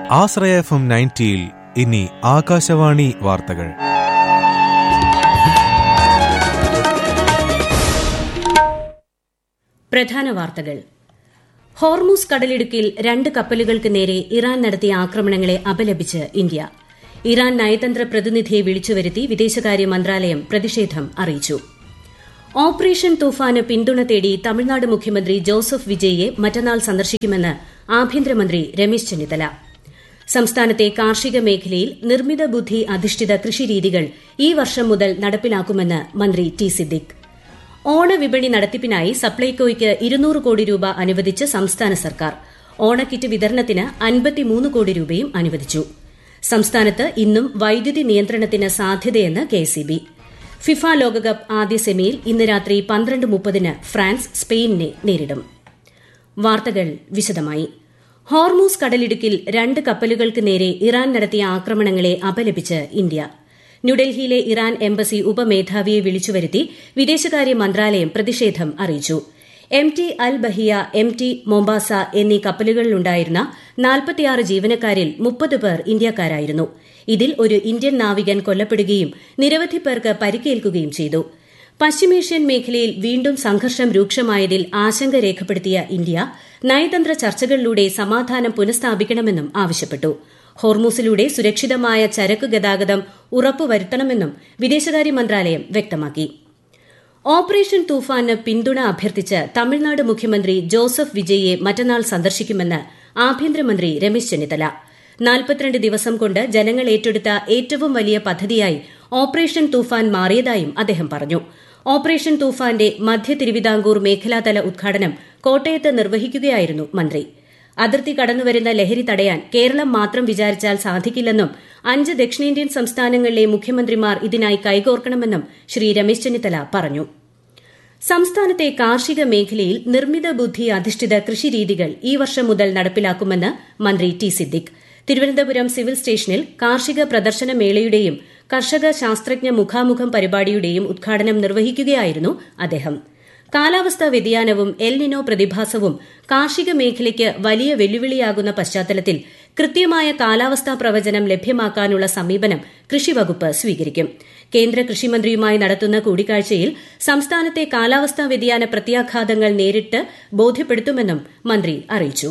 ആശ്രയ F M നയൻറ്റിയിൽ ഇനി ആകാശവാണി വാർത്തകൾ പ്രധാന വാർത്തകൾ ഹോർമൂസ് കടലിടുക്കിൽ രണ്ട് കപ്പലുകൾക്ക് നേരെ ഇറാൻ നടത്തിയ ആക്രമണങ്ങളെ അപലപിച്ച് ഇന്ത്യ ഇറാൻ നയതന്ത്ര പ്രതിനിധിയെ വിളിച്ചുവരുത്തി വിദേശകാര്യ മന്ത്രാലയം പ്രതിഷേധം അറിയിച്ചു ഓപ്പറേഷൻ തൂഫാന് പിന്തുണ തേടി തമിഴ്നാട് മുഖ്യമന്ത്രി ജോസഫ് വിജയിയെ മറ്റന്നാൾ സന്ദർശിക്കുമെന്ന് ആഭ്യന്തരമന്ത്രി രമേശ് ചെന്നിത്തല സംസ്ഥാനത്തെ കാർഷിക മേഖലയിൽ നിർമ്മിത ബുദ്ധി അധിഷ്ഠിത കൃഷിരീതികൾ ഈ വർഷം മുതൽ നടപ്പിലാക്കുമെന്ന് മന്ത്രി ടി സിദ്ദിഖ് ഓണവിപണി നടത്തിപ്പിനായി സപ്ലൈകോയ്ക്ക് ഇരുന്നൂറ് കോടി രൂപ അനുവദിച്ച് സംസ്ഥാന സർക്കാർ ഓണക്കിറ്റ് വിതരണത്തിന് അൻപത്തിമൂന്ന് കോടി രൂപയും അനുവദിച്ചു സംസ്ഥാനത്ത് ഇന്നും വൈദ്യുതി നിയന്ത്രണത്തിന് സാധ്യതയെന്ന് കെഎസ്ഇബി ഫിഫ ലോകകപ്പ് ആദ്യ സെമിയിൽ ഇന്ന് രാത്രി പന്ത്രണ്ട് മുപ്പതിന് ഫ്രാൻസ് സ്പെയിനിനെ നേരിടും വാർത്തകൾ വിശദമായി ഹോർമൂസ് കടലിടുക്കിൽ രണ്ട് കപ്പലുകൾക്ക് നേരെ ഇറാൻ നടത്തിയ ആക്രമണങ്ങളെ അപലപിച്ച് ഇന്ത്യ ന്യൂഡൽഹിയിലെ ഇറാൻ എംബസി ഉപമേധാവിയെ വിളിച്ചുവരുത്തി വിദേശകാര്യ മന്ത്രാലയം പ്രതിഷേധം അറിയിച്ചു M T Al Bahia M T Mombasa എന്നീ കപ്പലുകളിലുണ്ടായിരുന്ന നാൽപ്പത്തിയാറ് ജീവനക്കാരിൽ മുപ്പത് പേർ ഇന്ത്യക്കാരായിരുന്നു ഇതിൽ ഒരു ഇന്ത്യൻ നാവികൻ കൊല്ലപ്പെടുകയും നിരവധി പേർക്ക് പരിക്കേൽക്കുകയും ചെയ്തു പശ്ചിമേഷ്യൻ മേഖലയിൽ വീണ്ടും സംഘർഷം രൂക്ഷമായതിൽ ആശങ്ക രേഖപ്പെടുത്തിയ ഇന്ത്യ നയതന്ത്ര ചർച്ചകളിലൂടെ സമാധാനം പുനഃസ്ഥാപിക്കണമെന്നും ആവശ്യപ്പെട്ടു ഹോർമൂസിലൂടെ സുരക്ഷിതമായ ചരക്ക് ഗതാഗതം ഉറപ്പുവരുത്തണമെന്നും വിദേശകാര്യ മന്ത്രാലയം വ്യക്തമാക്കി ഓപ്പറേഷൻ തൂഫാന് പിന്തുണ അഭ്യർത്ഥിച്ച് തമിഴ്നാട് മുഖ്യമന്ത്രി ജോസഫ് വിജയിയെ മറ്റന്നാൾ സന്ദർശിക്കുമെന്ന് ആഭ്യന്തരമന്ത്രി രമേശ് ചെന്നിത്തല നാൽപ്പത്തിരണ്ട് ദിവസം കൊണ്ട് ജനങ്ങൾ ഏറ്റെടുത്ത ഏറ്റവും വലിയ പദ്ധതിയായി ഓപ്പറേഷൻ തൂഫാൻ മാറിയതായും അദ്ദേഹം പറഞ്ഞു ഓപ്പറേഷൻ തൂഫാന്റെ മധ്യ തിരുവിതാംകൂർ മേഖലാതല ഉദ്ഘാടനം കോട്ടയത്ത് നിർവഹിക്കുകയായിരുന്നു മന്ത്രി അതിർത്തി കടന്നുവരുന്ന ലഹരി തടയാൻ കേരളം മാത്രം വിചാരിച്ചാൽ സാധിക്കില്ലെന്നും അഞ്ച് ദക്ഷിണേന്ത്യൻ സംസ്ഥാനങ്ങളിലെ മുഖ്യമന്ത്രിമാർ ഇതിനായി കൈകോർക്കണമെന്നും ശ്രീ രമേശ് ചെന്നിത്തല പറഞ്ഞു സംസ്ഥാനത്തെ കാർഷിക മേഖലയിൽ നിർമ്മിത ബുദ്ധി അധിഷ്ഠിത കൃഷിരീതികൾ ഈ വർഷം മുതൽ നടപ്പിലാക്കുമെന്ന് മന്ത്രി ടി സിദ്ദിഖ് തിരുവനന്തപുരം സിവിൽ സ്റ്റേഷനിൽ കാർഷിക പ്രദർശന മേളയുടെയും കർഷക ശാസ്ത്രജ്ഞ മുഖാമുഖം പരിപാടിയുടെയും ഉദ്ഘാടനം നിർവഹിക്കുകയായിരുന്നു അദ്ദേഹം കാലാവസ്ഥാ വ്യതിയാനവും എൽ നിനോ പ്രതിഭാസവും കാർഷിക മേഖലയ്ക്ക് വലിയ വെല്ലുവിളിയാകുന്ന പശ്ചാത്തലത്തിൽ കൃത്യമായ കാലാവസ്ഥാ പ്രവചനം ലഭ്യമാക്കാനുള്ള സമീപനം കൃഷിവകുപ്പ് സ്വീകരിക്കും കേന്ദ്ര കൃഷിമന്ത്രിയുമായി നടത്തുന്ന കൂടിക്കാഴ്ചയിൽ സംസ്ഥാനത്തെ കാലാവസ്ഥാ വ്യതിയാന പ്രത്യാഘാതങ്ങൾ നേരിട്ട് ബോധ്യപ്പെടുത്തുമെന്നും മന്ത്രി അറിയിച്ചു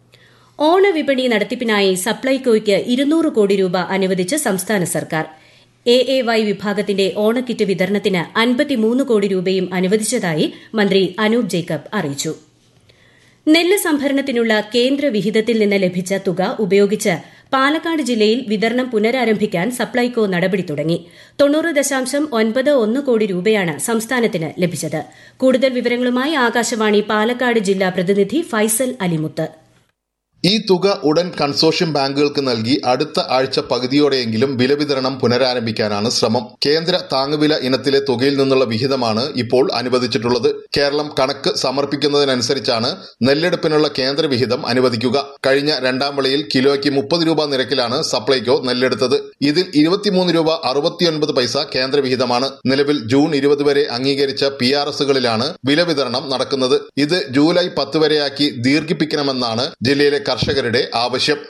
ഓണവിപണി നടത്തിപ്പിനായി സപ്ലൈകോയ്ക്ക് ഇരുന്നൂറ് കോടി രൂപ അനുവദിച്ച് സംസ്ഥാന സർക്കാർ എ എ വൈ വിഭാഗത്തിന്റെ ഓണക്കിറ്റ് വിതരണത്തിന് അൻപത്തിമൂന്ന് കോടി രൂപയും അനുവദിച്ചതായി മന്ത്രി അനൂപ് ജേക്കബ് അറിയിച്ചു നെല്ല് സംഭരണത്തിനുള്ള കേന്ദ്ര വിഹിതത്തിൽ നിന്ന് ലഭിച്ച തുക ഉപയോഗിച്ച് പാലക്കാട് ജില്ലയിൽ വിതരണം പുനരാരംഭിക്കാൻ സപ്ലൈകോ നടപടി തുടങ്ങി തൊണ്ണൂറ് ദശാംശം ഒൻപത് ഒന്ന് കോടി രൂപയാണ് സംസ്ഥാനത്തിന് ലഭിച്ചത് കൂടുതൽ വിവരങ്ങളുമായി ആകാശവാണി പാലക്കാട് ജില്ലാ പ്രതിനിധി ഫൈസൽ അലിമുത്ത് ഈ തുക ഉടൻ കൺസോഷ്യം ബാങ്കുകൾക്ക് നൽകി അടുത്ത ആഴ്ച പകുതിയോടെയെങ്കിലും വില വിതരണം പുനരാരംഭിക്കാനാണ് ശ്രമം കേന്ദ്ര താങ്ങുവില ഇനത്തിലെ തുകയിൽ നിന്നുള്ള വിഹിതമാണ് ഇപ്പോൾ അനുവദിച്ചിട്ടുള്ളത് കേരളം കണക്ക് സമർപ്പിക്കുന്നതിനനുസരിച്ചാണ് നെല്ലെടുപ്പിനുള്ള കേന്ദ്ര വിഹിതം അനുവദിക്കുക കഴിഞ്ഞ രണ്ടാം വിളയിൽ കിലോയ്ക്ക് മുപ്പത് രൂപ നിരക്കിലാണ് സപ്ലൈകോ നെല്ലെടുത്തത് ഇതിൽ ഇരുപത്തിമൂന്ന് രൂപ അറുപത്തിയൊൻപത് പൈസ കേന്ദ്ര വിഹിതമാണ് നിലവിൽ ജൂൺ ഇരുപത് വരെ അംഗീകരിച്ച പി ആർ എസുകളിലാണ് വില വിതരണം നടക്കുന്നത് ഇത് ജൂലൈ പത്ത് വരെയാക്കി ദീർഘിപ്പിക്കണമെന്നാണ് ജില്ലയിലെ കർഷകരുടെ ആവശ്യം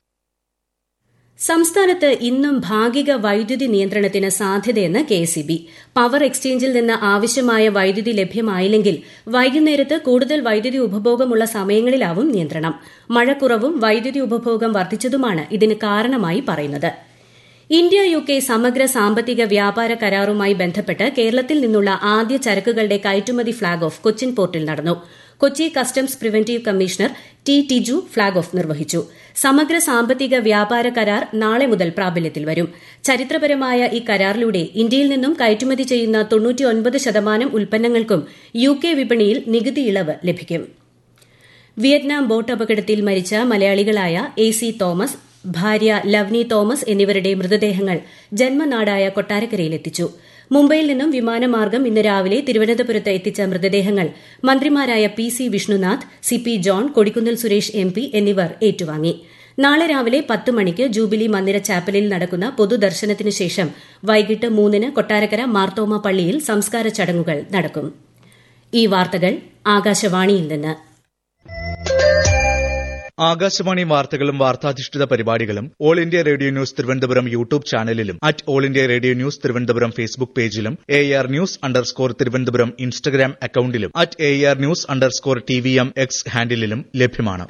സംസ്ഥാനത്ത് ഇന്നും ഭാഗിക വൈദ്യുതി നിയന്ത്രണത്തിന് സാധ്യതയെന്ന് കെഎസ്ഇബി പവർ എക്സ്ചേഞ്ചിൽ നിന്ന് ആവശ്യമായ വൈദ്യുതി ലഭ്യമായില്ലെങ്കിൽ വൈകുന്നേരത്ത് കൂടുതൽ വൈദ്യുതി ഉപഭോഗമുള്ള സമയങ്ങളിലാവും നിയന്ത്രണം മഴക്കുറവും വൈദ്യുതി ഉപഭോഗം വർദ്ധിച്ചതുമാണ് ഇതിന് കാരണമായി പറയുന്നത് ഇന്ത്യ യു കെ സമഗ്ര സാമ്പത്തിക വ്യാപാര കരാറുമായി ബന്ധപ്പെട്ട് കേരളത്തിൽ നിന്നുള്ള ആദ്യ ചരക്കുകളുടെ കയറ്റുമതി ഫ്ളാഗ് ഓഫ് കൊച്ചിൻ പോർട്ടിൽ നടന്നു Kochi customs preventive commissioner T Tiju flag off നിർവഹിച്ചു സമഗ്ര സാമ്പത്തിക വ്യാപാര കരാർ നാളെ മുതൽ പ്രാബല്യത്തിൽ വരും ചരിത്രപരമായ ഈ കരാറിലൂടെ ഇന്ത്യയിൽ നിന്നും കയറ്റുമതി ചെയ്യുന്ന തൊണ്ണൂറ്റിയൊൻപത് ശതമാനം ഉൽപ്പന്നങ്ങൾക്കും യു കെ വിപണിയിൽ നികുതി ഇളവ് ലഭിക്കും വിയറ്റ്നാം ബോട്ട് അപകടത്തിൽ മരിച്ച മലയാളികളായ എ സി തോമസ് ഭാര്യ ലവ്നി തോമസ് എന്നിവരുടെ മൃതദേഹങ്ങൾ ജന്മനാടായ കൊട്ടാരക്കരയിലെത്തിച്ചു മുംബൈയിൽ നിന്നും വിമാനമാർഗം ഇന്ന് രാവിലെ തിരുവനന്തപുരത്ത് എത്തിച്ച മൃതദേഹങ്ങൾ മന്ത്രിമാരായ P C Vishnunath C P John Kodikunnil Suresh M P എന്നിവർ ഏറ്റുവാങ്ങി നാളെ രാവിലെ പത്ത് മണിക്ക് ജൂബിലി മന്ദിര ചാപ്പലിൽ നടക്കുന്ന പൊതുദർശനത്തിനു ശേഷം വൈകിട്ട് മൂന്നിന് കൊട്ടാരക്കര മാർത്തോമ പള്ളിയിൽ സംസ്കാര ചടങ്ങുകൾ നടക്കും ഈ വാർത്തകൾ ആകാശവാണിയിൽ നിന്ന് ആകാശവാണി വാർത്തകളും വാർത്താധിഷ്ഠിത പരിപാടികളും all India radio news Thiruvananthapuram YouTube ചാനലിലും at all India radio news Thiruvananthapuram Facebook പേജിലും A R news underscore Thiruvananthapuram Instagram അക്കൌണ്ടിലും at A R news underscore T V M X ഹാൻഡിലും ലഭ്യമാണ്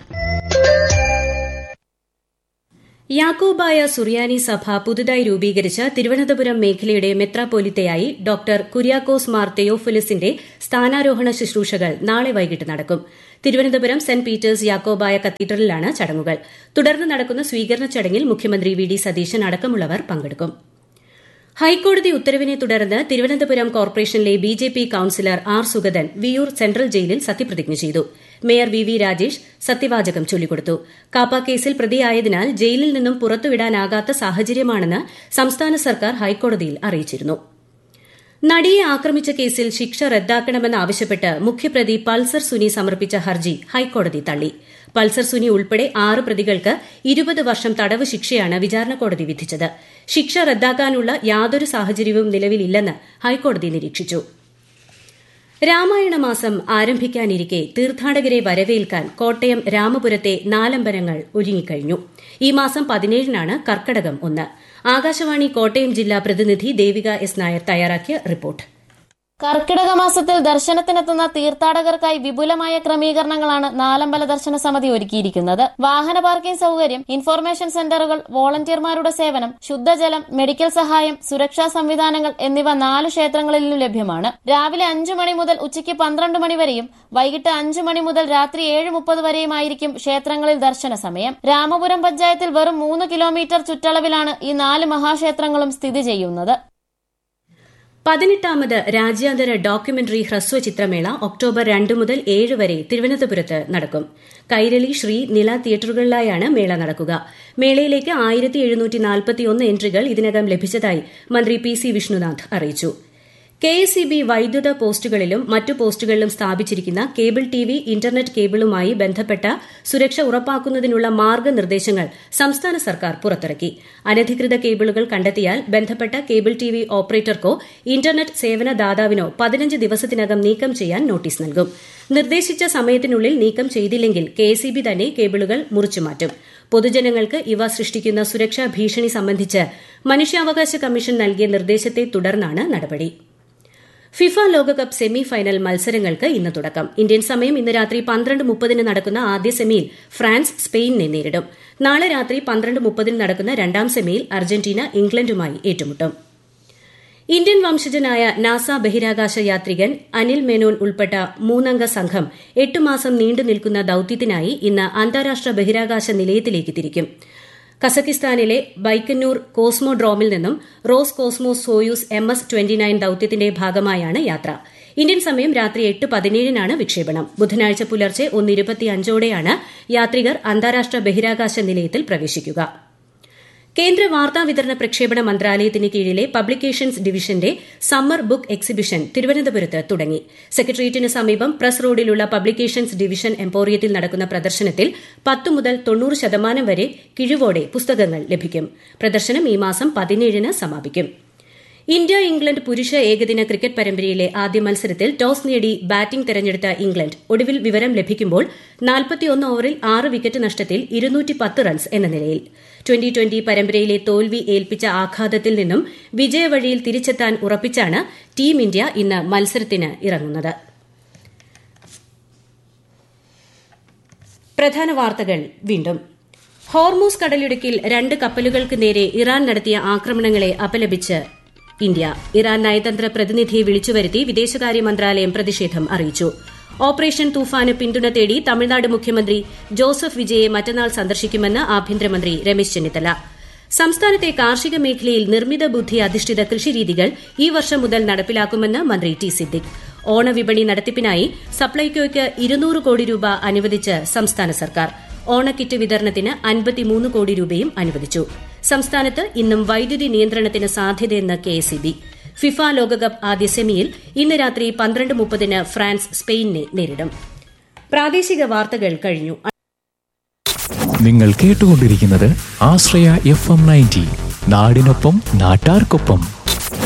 യാക്കോബായ സുറിയാനി സഭ പുതുതായി രൂപീകരിച്ച തിരുവനന്തപുരം മേഖലയുടെ മെത്രാപ്പോലിത്തയായി ഡോക്ടർ കുര്യാക്കോസ് മാർ തെയോഫിലിസിന്റെ സ്ഥാനാരോഹണ ശുശ്രൂഷകൾ നാളെ വൈകിട്ട് നടക്കും തിരുവനന്തപുരം സെന്റ് പീറ്റേഴ്സ് യാക്കോബായ കത്തീഡ്രലിലാണ് ചടങ്ങുകൾ തുടർന്ന് നടക്കുന്ന സ്വീകരണ ചടങ്ങിൽ മുഖ്യമന്ത്രി വി ഡി സതീശൻ അടക്കമുള്ളവർ പങ്കെടുക്കും ഹൈക്കോടതി ഉത്തരവിനെ തുടർന്ന് തിരുവനന്തപുരം കോർപ്പറേഷനിലെ B J P councillor R Sugathan Viyyur central ജയിലിൽ സത്യപ്രതിജ്ഞ ചെയ്തു മേയർ വി വി രാജേഷ് സത്യവാചകം ചൊല്ലിക്കൊടുത്തു കാപ്പ കേസിൽ പ്രതിയായതിനാൽ ജയിലിൽ നിന്നും പുറത്തുവിടാനാകാത്ത സാഹചര്യമാണെന്ന് സംസ്ഥാന സർക്കാർ ഹൈക്കോടതിയിൽ അറിയിച്ചിരുന്നു നടിയെ ആക്രമിച്ച കേസിൽ ശിക്ഷ റദ്ദാക്കണമെന്നാവശ്യപ്പെട്ട് മുഖ്യപ്രതി പൾസർ സുനി സമർപ്പിച്ച ഹർജി ഹൈക്കോടതി തള്ളി പൾസർ സുനി ഉൾപ്പെടെ ആറ് പ്രതികൾക്ക് ഇരുപത് വർഷം തടവ് ശിക്ഷയാണ് വിചാരണ കോടതി വിധിച്ചത് ശിക്ഷ റദ്ദാക്കാനുള്ള യാതൊരു സാഹചര്യവും നിലവിലില്ലെന്ന് ഹൈക്കോടതി നിരീക്ഷിച്ചു രാമായണ മാസം ആരംഭിക്കാനിരിക്കെ തീർത്ഥാടകരെ വരവേൽക്കാൻ കോട്ടയം രാമപുരത്തെ നാലമ്പലങ്ങൾ ഒരുങ്ങിക്കഴിഞ്ഞു ഈ മാസം പതിനേഴിനാണ് കർക്കടകം ഒന്ന് ആകാശവാണി കോട്ടയം ജില്ലാ പ്രതിനിധി ദേവിക എസ് നായർ തയ്യാറാക്കിയ റിപ്പോർട്ട് കർക്കിടക മാസത്തിൽ ദർശനത്തിനെത്തുന്ന തീർത്ഥാടകർക്കായി വിപുലമായ ക്രമീകരണങ്ങളാണ് നാലമ്പല ദർശന സമിതി ഒരുക്കിയിരിക്കുന്നത് വാഹന പാർക്കിംഗ് സൌകര്യം ഇൻഫോർമേഷൻ സെന്ററുകൾ വോളണ്ടിയർമാരുടെ സേവനം ശുദ്ധജലം മെഡിക്കൽ സഹായം സുരക്ഷാ സംവിധാനങ്ങൾ എന്നിവ നാല് ക്ഷേത്രങ്ങളിലും ലഭ്യമാണ് രാവിലെ അഞ്ചു മണി മുതൽ ഉച്ചയ്ക്ക് പന്ത്രണ്ട് മണി വരെയും വൈകിട്ട് അഞ്ചു മണി മുതൽ രാത്രി ഏഴ് മുപ്പത് വരെയുമായിരിക്കും ക്ഷേത്രങ്ങളിൽ ദർശന സമയം രാമപുരം പഞ്ചായത്തിൽ വെറും മൂന്ന് കിലോമീറ്റർ ചുറ്റളവിലാണ് ഈ നാല് മഹാക്ഷേത്രങ്ങളും സ്ഥിതി ചെയ്യുന്നത് പതിനെട്ടാമത് രാജ്യാന്തര ഡോക്യുമെന്ററി ഹ്രസ്വ ചിത്രമേള ഒക്ടോബർ രണ്ട് മുതൽ ഏഴ് വരെ തിരുവനന്തപുരത്ത് നടക്കും കൈരളി ശ്രീ നില തിയേറ്ററുകളിലായാണ് മേള നടക്കുക മേളയിലേക്ക് ആയിരത്തി എഴുന്നൂറ്റി നാൽപ്പത്തിയൊന്ന് എൻട്രികൾ ഇതിനകം ലഭിച്ചതായി മന്ത്രി പി സി വിഷ്ണുനാഥ് അറിയിച്ചു കെ എസ് ഇ ബി വൈദ്യുത പോസ്റ്റുകളിലും മറ്റു പോസ്റ്റുകളിലും സ്ഥാപിച്ചിരിക്കുന്ന കേബിൾ ടി വി ഇന്റർനെറ്റ് കേബിളുമായി ബന്ധപ്പെട്ട സുരക്ഷ ഉറപ്പാക്കുന്നതിനുള്ള മാർഗനിർദ്ദേശങ്ങൾ സംസ്ഥാന സർക്കാർ പുറത്തിറക്കി അനധികൃത കേബിളുകൾ കണ്ടെത്തിയാൽ ബന്ധപ്പെട്ട കേബിൾ ടി വി ഓപ്പറേറ്റർക്കോ ഇന്റർനെറ്റ് സേവന ദാതാവിനോ പതിനഞ്ച് ദിവസത്തിനകം നീക്കം ചെയ്യാൻ നോട്ടീസ് നൽകും നിർദ്ദേശിച്ച സമയത്തിനുള്ളിൽ നീക്കം ചെയ്തില്ലെങ്കിൽ കെ എസ് ഇ ബി തന്നെ കേബിളുകൾ മുറിച്ചുമാറ്റും പൊതുജനങ്ങൾക്ക് ഇവ സൃഷ്ടിക്കുന്ന സുരക്ഷാ ഭീഷണി സംബന്ധിച്ച് മനുഷ്യാവകാശ കമ്മീഷൻ നൽകിയ നിർദ്ദേശത്തെ തുടർന്നാണ് നടപടി ഫിഫ ലോകകപ്പ് സെമി ഫൈനൽ മത്സരങ്ങൾക്ക് ഇന്ന് തുടക്കം ഇന്ത്യൻ സമയം ഇന്ന് രാത്രി പന്ത്രണ്ട് മുപ്പതിന് നടക്കുന്ന ആദ്യ സെമിയിൽ ഫ്രാൻസ് സ്പെയിനിനെ നേരിടും നാളെ രാത്രി പന്ത്രണ്ട് മുപ്പതിന് നടക്കുന്ന രണ്ടാം സെമിയിൽ അർജന്റീന ഇംഗ്ലണ്ടുമായി ഏറ്റുമുട്ടും ഇന്ത്യൻ വംശജനായ നാസ ബഹിരാകാശ യാത്രികൻ അനിൽ മേനോൻ ഉൾപ്പെട്ട മൂന്നംഗ സംഘം എട്ട് മാസം നീണ്ടു നിൽക്കുന്ന ദൌത്യത്തിനായി ഇന്ന് അന്താരാഷ്ട്ര ബഹിരാകാശ നിലയത്തിലേക്ക് തിരിക്കും കസക്കിസ്ഥാനിലെ ബൈക്കന്നൂർ കോസ്മോഡ്രോമിൽ നിന്നും Roscosmos Soyuz M S twenty nine ദൌത്യത്തിന്റെ ഭാഗമായാണ് യാത്ര ഇന്ത്യൻ സമയം രാത്രി എട്ട് പതിനേഴിനാണ് വിക്ഷേപണം ബുധനാഴ്ച പുലർച്ചെ ഒന്നിരുപത്തിയഞ്ചോടെയാണ് യാത്രികർ അന്താരാഷ്ട്ര ബഹിരാകാശ നിലയത്തിൽ പ്രവേശിക്കുക കേന്ദ്ര വാർത്താവിതരണ പ്രക്ഷേപണ മന്ത്രാലയത്തിന് കീഴിലെ പബ്ലിക്കേഷൻസ് ഡിവിഷന്റെ സമ്മർ ബുക്ക് എക്സിബിഷൻ തിരുവനന്തപുരത്ത് തുടങ്ങി സെക്രട്ടേറിയറ്റിന് സമീപം പ്രസ് റോഡിലുള്ള പബ്ലിക്കേഷൻസ് ഡിവിഷൻ എംപോറിയത്തിൽ നടക്കുന്ന പ്രദർശനത്തിൽ പത്ത് മുതൽ തൊണ്ണൂറ് ശതമാനം വരെ കിഴിവോടെ പുസ്തകങ്ങൾ ലഭിക്കും പ്രദർശനം ഈ മാസം പതിനേഴിന് സമാപിക്കും ഇന്ത്യ ഇംഗ്ലണ്ട് പുരുഷ ഏകദിന ക്രിക്കറ്റ് പരമ്പരയിലെ ആദ്യ മത്സരത്തിൽ ടോസ് നേടി ബാറ്റിംഗ് തെരഞ്ഞെടുത്ത ഇംഗ്ലണ്ട് ഒടുവിൽ വിവരം ലഭിക്കുമ്പോൾ നാൽപ്പത്തിയൊന്ന് ഓവറിൽ ആറ് വിക്കറ്റ് നഷ്ടത്തിൽ ഇരുന്നൂറ്റി പത്ത് റൺസ് എന്ന നിലയിൽ ട്വന്റി ട്വന്റി പരമ്പരയിലെ തോൽവി ഏൽപ്പിച്ച ആഘാതത്തിൽ നിന്നും വിജയവഴിയിൽ തിരിച്ചെത്താൻ ഉറപ്പിച്ചാണ് ടീം ഇന്ത്യ ഇന്ന് മത്സരത്തിന് ഇറങ്ങുന്നത് പ്രധാന വാർത്തകൾ വീണ്ടും ഹോർമൂസ് കടലിടുക്കിൽ രണ്ട് കപ്പലുകൾക്ക് നേരെ ഇറാൻ നടത്തിയ ആക്രമണങ്ങളെ അപലപിച്ച് ഇന്ത്യ ഇറാൻ നയതന്ത്ര പ്രതിനിധിയെ വിളിച്ചുവരുത്തി വിദേശകാര്യ മന്ത്രാലയം പ്രതിഷേധം അറിയിച്ചു ഓപ്പറേഷൻ തൂഫാന് പിന്തുണ തേടി തമിഴ്നാട് മുഖ്യമന്ത്രി ജോസഫ് വിജയെ മറ്റന്നാൾ സന്ദർശിക്കുമെന്ന് ആഭ്യന്തരമന്ത്രി രമേശ് ചെന്നിത്തല സംസ്ഥാനത്തെ കാർഷിക മേഖലയിൽ നിർമ്മിത ബുദ്ധി അധിഷ്ഠിത കൃഷിരീതികൾ ഈ വർഷം മുതൽ നടപ്പിലാക്കുമെന്ന് മന്ത്രി ടി സിദ്ദിഖ് ഓണവിപണി നടത്തിപ്പിനായി സപ്ലൈകോയ്ക്ക് ഇരുന്നൂറ് കോടി രൂപ അനുവദിച്ച് സംസ്ഥാന സർക്കാർ ഓണക്കിറ്റ് വിതരണത്തിന് അൻപത്തിമൂന്ന് കോടി രൂപയും അനുവദിച്ചു സംസ്ഥാനത്ത് ഇന്നും വൈദ്യുതി നിയന്ത്രണത്തിന് സാധ്യതയെന്ന് കെഎസ്ഇബി ഫിഫ ലോകകപ്പ് ആദ്യ സെമിയിൽ ഇന്ന് രാത്രി പന്ത്രണ്ട് മുപ്പതിന് ഫ്രാൻസ് സ്പെയിനിനെ നേരിടും പ്രാദേശിക വാർത്തകൾ കഴിഞ്ഞു നിങ്ങൾ കേട്ടുകൊണ്ടിരിക്കുന്നത് ആശ്രയ എഫ് എം നയൻറ്റി നാടിനൊപ്പം നാട്ടാർക്കൊപ്പം